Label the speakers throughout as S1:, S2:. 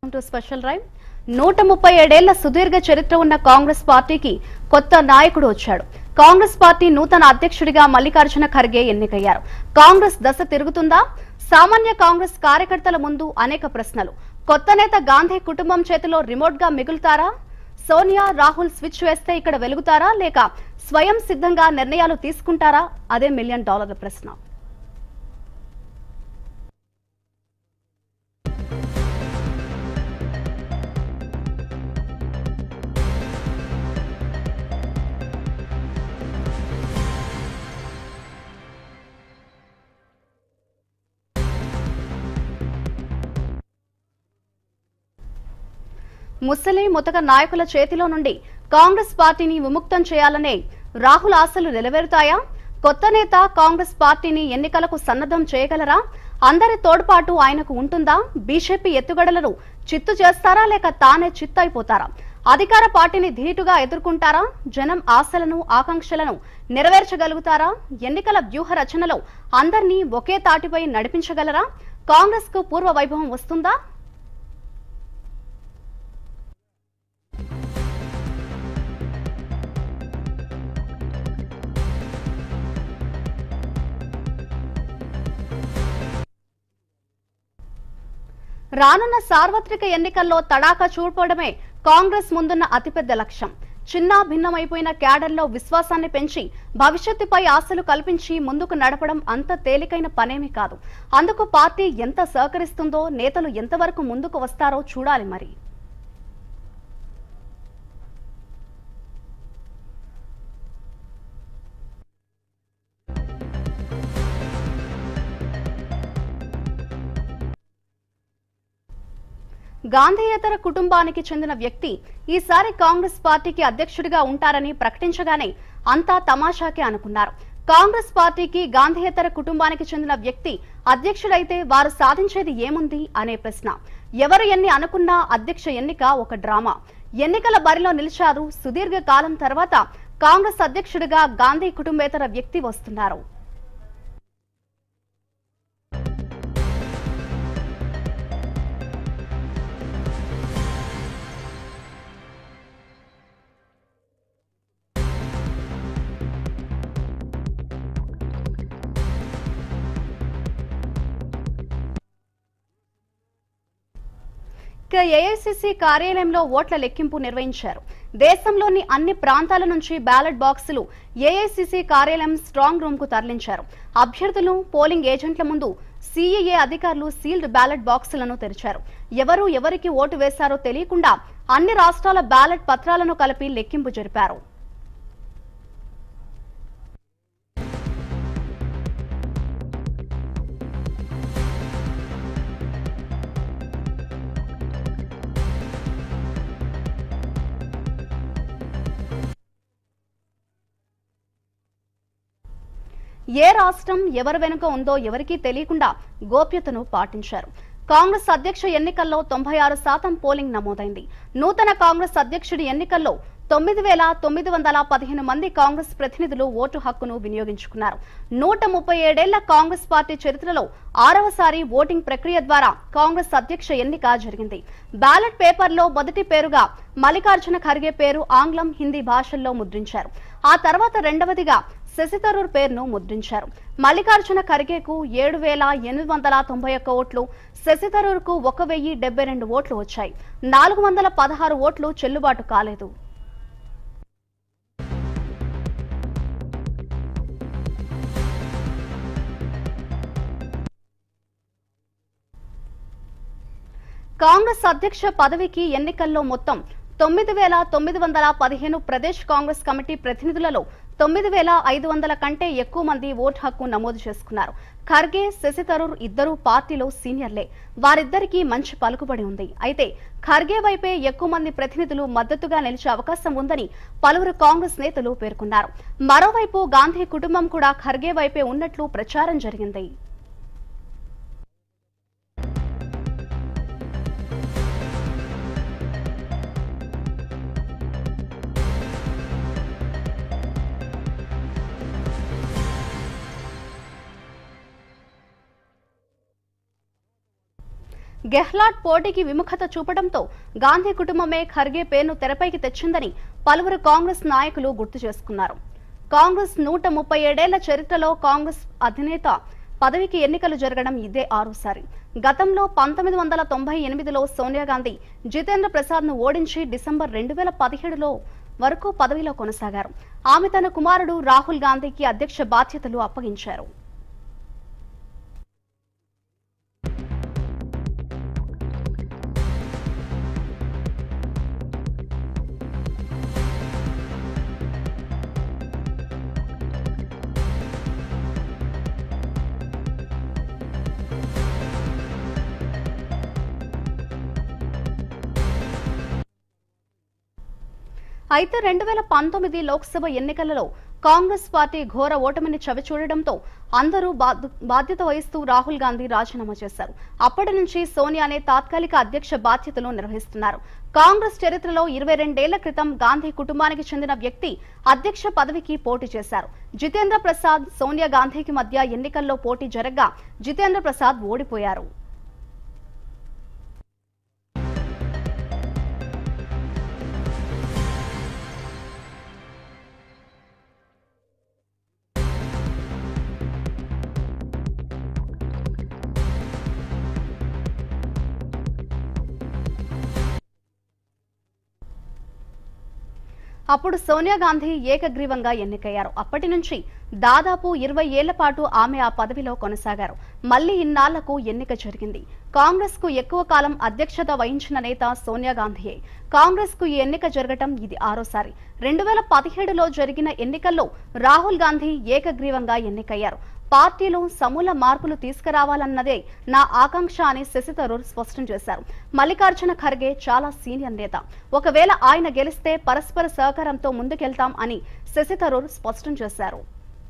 S1: welcome to special rhyme నూట ముప్పై ఏడేళ్ల సుదీర్ఘ చరిత్ర ఉన్న కాంగ్రెస్ పార్టీకి కొత్త నాయకుడు వచ్చాడు కాంగ్రెస్ పార్టీ నూతన అధ్యక్షుడిగా మల్లికార్జున ఖర్గే ఎన్నికయ్యారు కాంగ్రెస్ దశ తిరుగుతుందా సామాన్య కాంగ్రెస్ కార్యకర్తల ముందు అనేక ప్రశ్నలు కొత్త నేత గాంధీ కుటుంబం చేతిలో రిమోట్ గా మిగులుతారా సోనియా రాహుల్ స్విచ్ వేస్తే ఇక్కడ వెలుగుతారా లేక స్వయం సిద్ధంగా నిర్ణయాలు తీసుకుంటారా అదే మిలియన్ డాలర్ల ప్రశ్న ముసలి ముతక నాయకుల చేతిలో నుండి కాంగ్రెస్ పార్టీని విముక్తం చేయాలనే రాహుల్ ఆశలు నెరవేరుతాయా కొత్త నేత కాంగ్రెస్ పార్టీని ఎన్నికలకు సన్నద్ధం చేయగలరా అందరి తోడ్పాటు ఆయనకు ఉంటుందా బీజేపీ ఎత్తుగడలను చిత్తు చేస్తారా లేక తానే చిత్తు అయిపోతారా అధికార పార్టీని ధీటుగా ఎదుర్కొంటారా జనం ఆశలను ఆకాంక్షలను నెరవేర్చగలుగుతారా ఎన్నికల వ్యూహ రచనలో అందరినీ ఒకే తాటిపై నడిపించగలరా కాంగ్రెస్ కు పూర్వ వైభవం వస్తుందా రానున్న సార్వత్రిక ఎన్నికల్లో తడాకా చూపడమే కాంగ్రెస్ ముందున్న అతిపెద్ద లక్ష్యం చిన్న భిన్నమైపోయిన క్యాడర్లో విశ్వాసాన్ని పెంచి భవిష్యత్తుపై ఆశలు కల్పించి ముందుకు నడపడం అంత తేలికైన పనేమీ కాదు అందుకు పార్టీ ఎంత సహకరిస్తుందో నేతలు ఎంతవరకు ముందుకు వస్తారో చూడాలి మరి గాంధీయేతర కుటుంబానికి చెందిన వ్యక్తి ఈసారి కాంగ్రెస్ పార్టీకి అధ్యక్షుడిగా ఉంటారని ప్రకటించగానే అంతా తమాషాకే అనుకున్నారు కాంగ్రెస్ పార్టీకి గాంధీయేతర కుటుంబానికి చెందిన వ్యక్తి అధ్యక్షుడైతే వారు సాధించేది ఏముంది అనే ప్రశ్న ఎవరు ఎన్ని అనుకున్నా అధ్యక్ష ఎన్నిక ఒక డ్రామా ఎన్నికల బరిలో నిలిచారు సుదీర్ఘ కాలం తర్వాత కాంగ్రెస్ అధ్యక్షుడిగా గాంధీ కుటుంబేతర వ్యక్తి వస్తున్నారు ఇక ఏఐసిసి కార్యాలయంలో ఓట్ల లెక్కింపు నిర్వహించారు దేశంలోని అన్ని ప్రాంతాల నుంచి బ్యాలెట్ బాక్సులు ఏఐసిసి కార్యాలయం స్ట్రాంగ్ రూమ్ కు తరలించారు అభ్యర్థులు పోలింగ్ ఏజెంట్ల ముందు సిఏఏ అధికారులు సీల్డ్ బ్యాలెట్ బాక్సులను తెరిచారు ఎవరు ఎవరికి ఓటు వేశారో తెలియకుండా అన్ని రాష్ట్రాల బ్యాలెట్ పత్రాలను కలిపి లెక్కింపు జరిపారు ఏ రాష్ట్రం ఎవరి వెనుక ఉందో ఎవరికీ తెలియకుండా గోప్యతను పాటించారు కాంగ్రెస్ అధ్యక్ష ఎన్నికల్లో తొంభై ఆరు శాతం పోలింగ్ నమోదైంది నూతన కాంగ్రెస్ అధ్యక్షుడి ఎన్నికల్లో తొమ్మిది వేల తొమ్మిది వందల పదిహేను మంది కాంగ్రెస్ ప్రతినిధులు ఓటు హక్కును వినియోగించుకున్నారు నూట ముప్పై ఏడేళ్ల కాంగ్రెస్ పార్టీ చరిత్రలో ఆరవసారి ఓటింగ్ ప్రక్రియ ద్వారా కాంగ్రెస్ అధ్యక్ష ఎన్నిక జరిగింది బ్యాలెట్ పేపర్లో మొదటి పేరుగా మల్లికార్జున ఖర్గే పేరు ఆంగ్లం హిందీ భాషల్లో ముద్రించారు ఆ తర్వాత రెండవదిగా శశితరూర్ పేరును ముద్రించారు మల్లికార్జున ఖర్గేకు ఏడు వేల ఎనిమిది వందల తొంభై ఒక్క ఓట్లు శశితరూర్కు ఒక వెయ్యి డెబ్బై రెండు ఓట్లు వచ్చాయి నాలుగు వందల పదహారు ఓట్లు చెల్లుబాటు కాలేదు కాంగ్రెస్ అధ్యక్ష పదవికి ఎన్నికల్లో మొత్తం తొమ్మిది వేల తొమ్మిది వందల పదిహేను ప్రదేశ్ కాంగ్రెస్ కమిటీ ప్రతినిధులలో తొమ్మిది వేల ఐదు వందల కంటే ఎక్కువ మంది ఓటు హక్కు నమోదు చేసుకున్నారు ఖర్గే శశితరూర్ ఇద్దరు పార్టీలో సీనియర్లే వారిద్దరికీ మంచి పలుకుబడి ఉంది అయితే ఖర్గే వైపే ఎక్కువ మంది ప్రతినిధులు మద్దతుగా నిలిచే అవకాశం ఉందని పలువురు కాంగ్రెస్ నేతలు పేర్కొన్నారు మరోవైపు గాంధీ కుటుంబం కూడా ఖర్గే వైపే ఉన్నట్లు ప్రచారం జరిగింది గెహ్లాట్ పోటీకి విముఖత చూపడంతో గాంధీ కుటుంబమే ఖర్గే పేరును తెరపైకి తెచ్చిందని పలువురు కాంగ్రెస్ నాయకులు గుర్తు చేసుకున్నారు కాంగ్రెస్ నూట ముప్పై ఏడేళ్ల చరిత్రలో కాంగ్రెస్ అధినేత పదవికి ఎన్నికలు జరగడం ఇదే ఆరోసారి గతంలో పంతొమ్మిది వందల తొంభై ఎనిమిదిలో సోనియా గాంధీ జితేంద్ర ప్రసాద్ ను ఓడించి డిసెంబర్ రెండు వేల పదిహేడులో వరకు పదవిలో కొనసాగారు ఆమె తన కుమారుడు రాహుల్ గాంధీకి అధ్యక్ష బాధ్యతలు అప్పగించారు అయితే రెండు వేల పంతొమ్మిది లోక్సభ ఎన్నికలలో కాంగ్రెస్ పార్టీ ఘోర ఓటమిని చవిచూడడంతో అందరూ బాధ్య- బాధ్యత వహిస్తూ రాహుల్ గాంధీ రాజీనామా చేశారు అప్పటి నుంచి సోనియానే తాత్కాలిక అధ్యక్ష బాధ్యతలు నిర్వహిస్తున్నారు కాంగ్రెస్ చరిత్రలో ఇరవై రెండేళ్ల క్రితం గాంధీ కుటుంబానికి చెందిన వ్యక్తి అధ్యక్ష పదవికి పోటీ చేశారు జితేంద్ర ప్రసాద్ సోనియా గాంధీకి మధ్య ఎన్నికల్లో పోటీ జరగ్గా జితేంద్ర ప్రసాద్ ఓడిపోయారు అప్పుడు సోనియా గాంధీ ఏకగ్రీవంగా ఎన్నికయ్యారు అప్పటి నుంచి దాదాపు ఇరవై ఏళ్ల పాటు ఆమె ఆ పదవిలో కొనసాగారు మళ్లీ ఇన్నాళ్లకు ఎన్నిక జరిగింది కాంగ్రెస్ కు ఎక్కువ కాలం అధ్యక్షత వహించిన నేత సోనియా గాంధీయే కాంగ్రెస్ కు ఈ ఎన్నిక జరగటం ఇది ఆరోసారి రెండు వేల పదిహేడులో జరిగిన ఎన్నికల్లో రాహుల్ గాంధీ ఏకగ్రీవంగా ఎన్నికయ్యారు పార్టీలో సమూల మార్పులు తీసుకురావాలన్నదే నా ఆకాంక్ష అని శశి థరూర్ స్పష్టం చేశారు మల్లికార్జున ఖర్గే చాలా సీనియర్ నేత ఒకవేళ ఆయన గెలిస్తే పరస్పర సహకారంతో ముందుకెళ్తాం అని శశి థరూర్ స్పష్టం చేశారు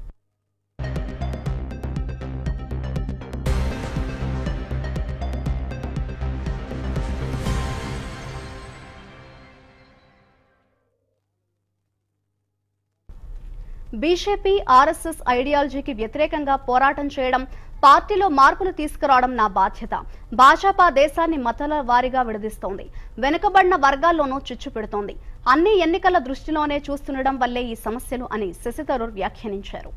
S1: బీజేపీ ఆర్ఎస్ఎస్ ఐడియాలజీకి వ్యతిరేకంగా పోరాటం చేయడం పార్టీలో మార్పులు తీసుకురావడం నా బాధ్యత భాజపా దేశాన్ని మతాల వారీగా విడదీస్తోంది వెనుకబడిన వర్గాల్లోనూ చిచ్చు పెడుతోంది అన్ని ఎన్నికల దృష్టిలోనే చూస్తుండడం వల్లే ఈ సమస్యలు అని శశి థరూర్ వ్యాఖ్యానించారు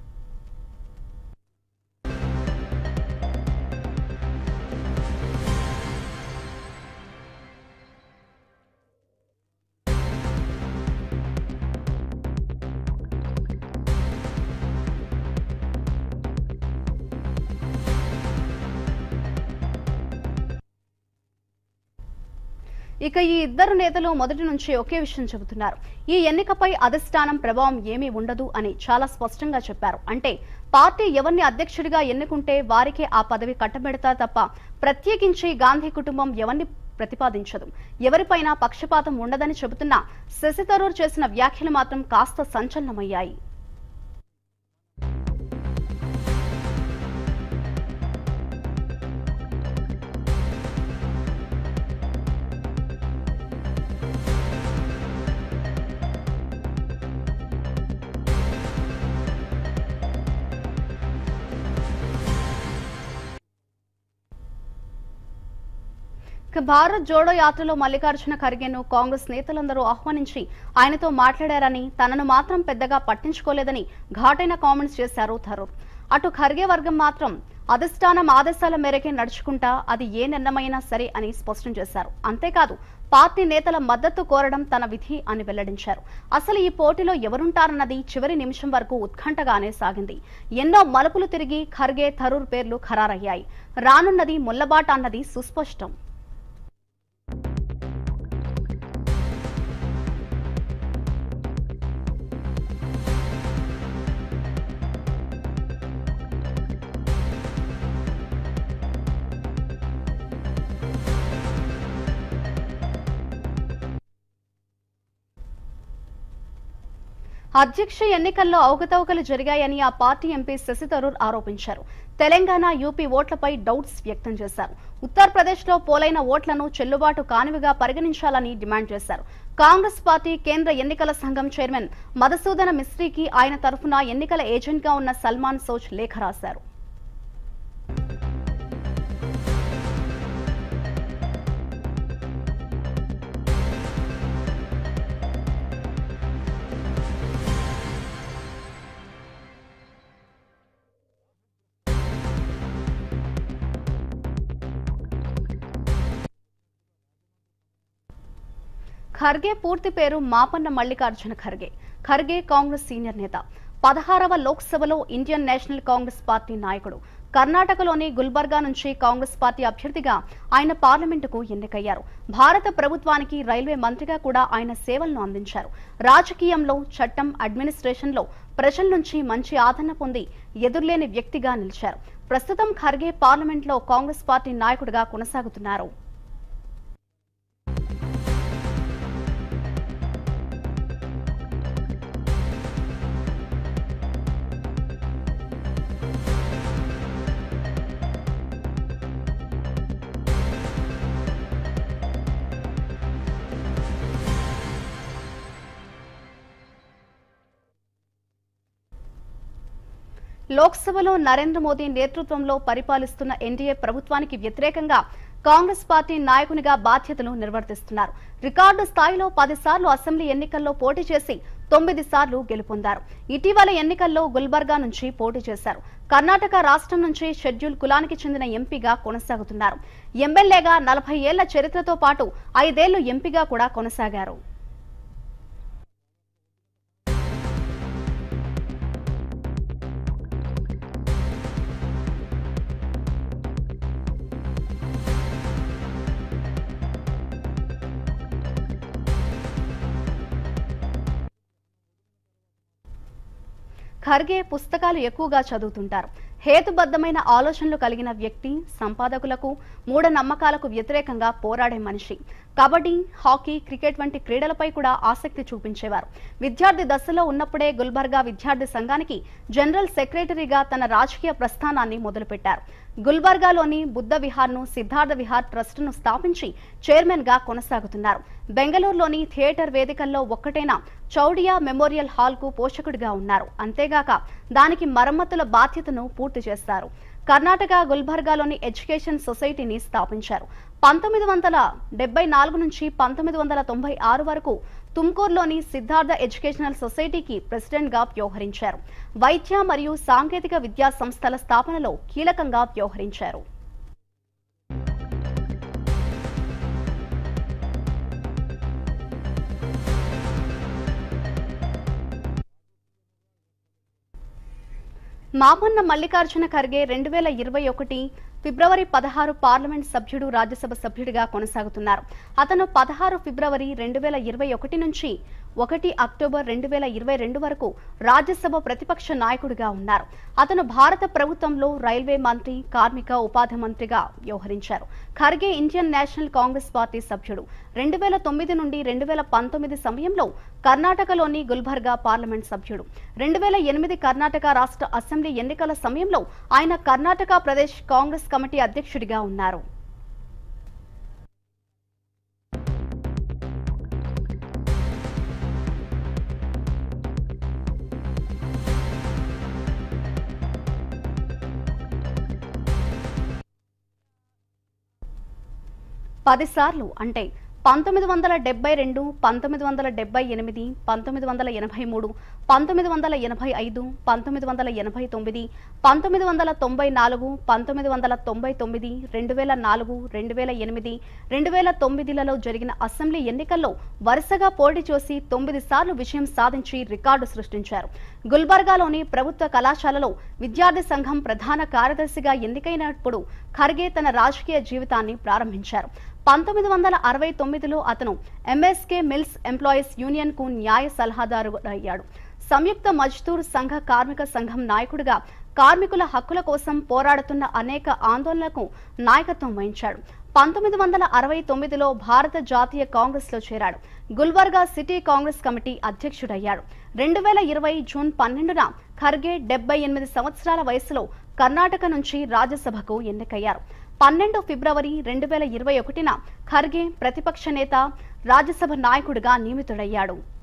S1: ఇక ఈ ఇద్దరు నేతలు మొదటి నుంచి ఒకే విషయం చెబుతున్నారు ఈ ఎన్నికపై అధిష్టానం ప్రభావం ఏమీ ఉండదు అని చాలా స్పష్టంగా చెప్పారు అంటే పార్టీ ఎవరిని అధ్యక్షుడిగా ఎన్నుకుంటే వారికే ఆ పదవి కట్టబెడతా తప్ప ప్రత్యేకించి గాంధీ కుటుంబం ఎవరిని ప్రతిపాదించదు ఎవరిపైన పక్షపాతం ఉండదని చెబుతున్న శశి థరూర్ చేసిన వ్యాఖ్యలు మాత్రం కాస్త సంచలనమయ్యాయి ఇక భారత్ జోడో యాత్రలో మల్లికార్జున ఖర్గేను కాంగ్రెస్ నేతలందరూ ఆహ్వానించి ఆయనతో మాట్లాడారని తనను మాత్రం పెద్దగా పట్టించుకోలేదని ఘాటైన కామెంట్స్ చేశారు థరూర్ అటు ఖర్గే వర్గం మాత్రం అధిష్టానం ఆదేశాల మేరకే నడుచుకుంటా అది ఏ నిర్ణయమైనా సరే అని స్పష్టం చేశారు అంతేకాదు పార్టీ నేతల మద్దతు కోరడం తన విధి అని వెల్లడించారు అసలు ఈ పోటీలో ఎవరుంటారన్నది చివరి నిమిషం వరకు ఉత్కంఠగానే సాగింది ఎన్నో మలుపులు తిరిగి ఖర్గే థరూర్ పేర్లు ఖరారయ్యాయి రానున్నది ముల్లబాట అన్నది సుస్పష్టం అధ్యక్ష ఎన్నికల్లో అవకతవకలు జరిగాయని ఆ పార్టీ ఎంపీ శశి థరూర్ ఆరోపించారు తెలంగాణ యూపీ ఓట్లపై డౌట్స్ వ్యక్తం చేశారు ఉత్తరప్రదేశ్లో పోలైన ఓట్లను చెల్లుబాటు కానివిగా పరిగణించాలని డిమాండ్ చేశారు కాంగ్రెస్ పార్టీ కేంద్ర ఎన్నికల సంఘం చైర్మన్ మధుసూదన మిస్త్రీకి ఆయన తరఫున ఎన్నికల ఏజెంట్గా ఉన్న సల్మాన్ సోచ్ లేఖ రాశారు ఖర్గే పూర్తి పేరు మాపన్న మల్లికార్జున ఖర్గే ఖర్గే కాంగ్రెస్ సీనియర్ నేత పదహారవ లోక్సభలో ఇండియన్ నేషనల్ కాంగ్రెస్ పార్టీ నాయకుడు కర్ణాటకలోని గుల్బర్గా నుంచి కాంగ్రెస్ పార్టీ అభ్యర్థిగా ఆయన పార్లమెంటుకు ఎన్నికయ్యారు భారత ప్రభుత్వానికి రైల్వే మంత్రిగా కూడా ఆయన సేవలను అందించారు రాజకీయంలో చట్టం అడ్మినిస్ట్రేషన్లో ప్రజల నుంచి మంచి ఆదరణ పొంది ఎదురులేని వ్యక్తిగా నిలిచారు ప్రస్తుతం ఖర్గే పార్లమెంట్లో కాంగ్రెస్ పార్టీ నాయకుడిగా కొనసాగుతున్నారు లోక్సభలో నరేంద్ర మోదీ నేతృత్వంలో పరిపాలిస్తున్న ఎన్డీఏ ప్రభుత్వానికి వ్యతిరేకంగా కాంగ్రెస్ పార్టీ నాయకునిగా బాధ్యతలు నిర్వర్తిస్తున్నారు రికార్డు స్థాయిలో పదిసార్లు అసెంబ్లీ ఎన్నికల్లో పోటీ చేసి తొమ్మిది సార్లు గెలుపొందారు ఇటీవల ఎన్నికల్లో గుల్బర్గా నుంచి పోటీ చేశారు కర్ణాటక రాష్ట్రం నుంచి షెడ్యూల్ కులానికి చెందిన ఎంపీగా కొనసాగుతున్నారు ఎమ్మెల్యేగా నలభై ఏళ్ల చరిత్రతో పాటు ఐదేళ్లు ఎంపీగా కూడా కొనసాగారు ఖర్గే పుస్తకాలు ఎక్కువగా చదువుతుంటారు హేతుబద్ధమైన ఆలోచనలు కలిగిన వ్యక్తి సంపాదకులకు మూఢనమ్మకాలకు వ్యతిరేకంగా పోరాడే మనిషి కబడ్డీ హాకీ క్రికెట్ వంటి క్రీడలపై కూడా ఆసక్తి చూపించేవారు విద్యార్థి దశలో ఉన్నప్పుడే గుల్బర్గా విద్యార్థి సంఘానికి జనరల్ సెక్రటరీగా తన రాజకీయ ప్రస్థానాన్ని మొదలుపెట్టారు గుల్బర్గాలోని బుద్ధ విహార్ను సిద్ధార్థ విహార్ ట్రస్టును స్థాపించి చైర్మన్ గా కొనసాగుతున్నారు బెంగళూరులోని థియేటర్ వేదికల్లో ఒక్కటైన చౌడియా మెమోరియల్ హాల్ కు పోషకుడిగా ఉన్నారు అంతేగాక దానికి మరమ్మతుల బాధ్యతను పూర్తి చేస్తారు కర్ణాటక గుల్బర్గాలోని ఎడ్యుకేషన్ సొసైటీని స్థాపించారు పంతొమ్మిది వందల డెబ్బై నాలుగు నుంచి పంతొమ్మిది వందల తొంభై ఆరు వరకు తుమ్కూరులోని సిద్ధార్థ ఎడ్యుకేషనల్ సొసైటీకి ప్రెసిడెంట్ గా వ్యవహరించారు వైద్య మరియు సాంకేతిక విద్యా సంస్థల స్థాపనలో కీలకంగా వ్యవహరించారు మామన్న మల్లికార్జున ఖర్గే రెండు వేల ఇరవై ఒకటి ఫిబ్రవరి పదహారు పార్లమెంట్ సభ్యుడు రాజ్యసభ సభ్యుడిగా కొనసాగుతున్నారు అతను పదహారు ఫిబ్రవరి రెండు వేల ఇరవై ఒకటి నుంచి ఒకటి అక్టోబర్ రెండు వేల ఇరవై రెండు వరకు రాజ్యసభ ప్రతిపక్ష నాయకుడిగా ఉన్నారు అతను భారత ప్రభుత్వంలో రైల్వే మంత్రి కార్మిక ఉపాధి మంత్రిగా వ్యవహరించారు Kharge Indian National Congress party సభ్యుడు రెండు వేల తొమ్మిది నుండి రెండు వేల పంతొమ్మిది సమయంలో కర్ణాటకలోని గుల్బర్గా పార్లమెంట్ సభ్యుడు రెండు వేల ఎనిమిది కర్ణాటక రాష్ట్ర అసెంబ్లీ ఎన్నికల సమయంలో ఆయన కర్ణాటక ప్రదేశ్ కాంగ్రెస్ కమిటీ అధ్యక్షుడిగా ఉన్నారు పదిసార్లు అంటే పంతొమ్మిది వందల డెబ్బై రెండు పంతొమ్మిది వందల డెబ్బై ఎనిమిది పంతొమ్మిది వందల ఎనభై మూడు పంతొమ్మిది వందల ఎనభై ఐదు పంతొమ్మిది వందల ఎనభై తొమ్మిది పంతొమ్మిది వందల తొంభై నాలుగు పంతొమ్మిది వందల తొంభై తొమ్మిది రెండు వేల నాలుగు రెండు వేల ఎనిమిది రెండు వేల తొమ్మిదిలలో జరిగిన అసెంబ్లీ ఎన్నికల్లో వరుసగా పోటీ చేసి తొమ్మిది సార్లు విజయం సాధించి రికార్డు సృష్టించారు గుల్బర్గాలోని ప్రభుత్వ కళాశాలలో విద్యార్థి సంఘం ప్రధాన కార్యదర్శిగా ఎన్నికైనప్పుడు ఖర్గే తన రాజకీయ జీవితాన్ని ప్రారంభించారు పంతొమ్మిది వందల అరవై తొమ్మిదిలో అతను ఎంఎస్కే మిల్స్ ఎంప్లాయీస్ యూనియన్ కు న్యాయ సలహాదారు అయ్యాడు సంయుక్త మజ్దూర్ సంఘ కార్మిక సంఘం నాయకుడిగా కార్మికుల హక్కుల కోసం పోరాడుతున్న అనేక ఆందోళనలకు నాయకత్వం వహించాడు పంతొమ్మిది వందల అరవై తొమ్మిదిలో భారత జాతీయ కాంగ్రెస్ లో చేరాడు గుల్బర్గా సిటీ కాంగ్రెస్ కమిటీ అధ్యక్షుడయ్యాడు రెండు వేల ఇరవై జూన్ పన్నెండున ఖర్గే డెబ్బై ఎనిమిది సంవత్సరాల వయసులో కర్ణాటక నుంచి రాజ్యసభకు ఎన్నికయ్యారు పన్నెండు ఫిబ్రవరి రెండు వేల ఇరవై ఒకటిన ఖర్గే ప్రతిపక్ష నేత రాజ్యసభ నాయకుడిగా నియమితుడయ్యాడు